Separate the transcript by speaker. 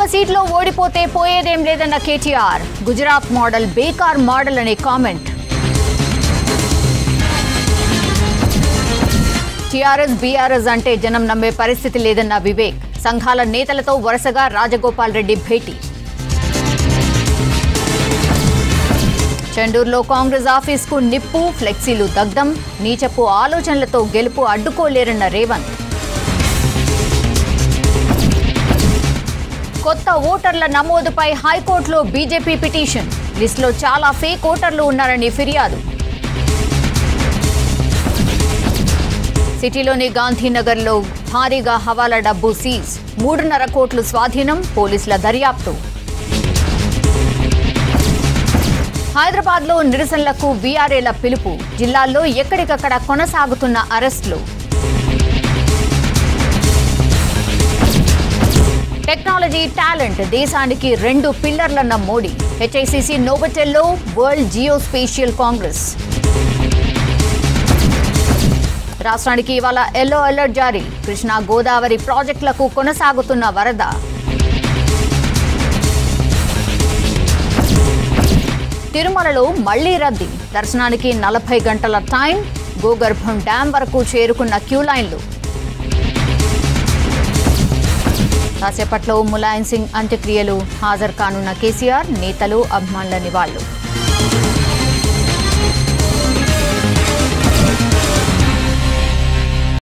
Speaker 1: సీట్లో ఓడిపోతే పోయేదేం లేదన్న కేటీఆర్ గుజరాత్ మోడల్ బేకార్ మోడల్ అనే కామెంట్ టీఆర్ఎస్ బీఆర్ఎస్ అంటే జనం నమ్మే పరిస్థితి లేదన్న వివేక్ సంఘాల నేతలతో వరుసగా రాజగోపాల్ రెడ్డి భేటీ చెండూరులో కాంగ్రెస్ ఆఫీస్కు నిప్పు ఫ్లెక్సీలు దగ్ధం నీచపు ఆలోచనలతో గెలుపు అడ్డుకోలేరన్న రేవంత్ కొత్త ఓటర్ల నమోదుపై హైకోర్టులో బీజేపీ పిటిషన్ లిస్టులో చాలా ఫేక్ ఓటర్లు ఉన్నారని ఫిర్యాదు సిటీలోని గాంధీనగర్లో భారీగా హవాలా డబ్బు సీజ్ మూడున్నర కోట్లు స్వాధీనం పోలీసుల దర్యాప్తు హైదరాబాద్లో నిరసనలకు వీఆర్ఏల పిలుపు జిల్లాల్లో ఎక్కడికక్కడ కొనసాగుతున్న అరెస్టులు టెక్నాలజీ టాలెంట్ దేశానికి రెండు పిల్లర్లన్న మోడీ హెచ్ఐసిసి నోబటెల్లో వరల్డ్ జియోస్పేషియల్ కాంగ్రెస్ రాష్ట్రానికి ఇవాళ ఎల్లో అలర్ట్ జారీ కృష్ణా గోదావరి ప్రాజెక్టులకు కొనసాగుతున్న వరద తిరుమలలో మళ్లీ రద్దీ దర్శనానికి నలభై గంటల టైం గోగర్భం డ్యాం వరకు చేరుకున్న క్యూ లైన్లు కాసేపట్లో ములాయం సింగ్ అంత్యక్రియలు హాజరు కానున్న కేసీఆర్ నేతలు అభిమానుల నివాళులు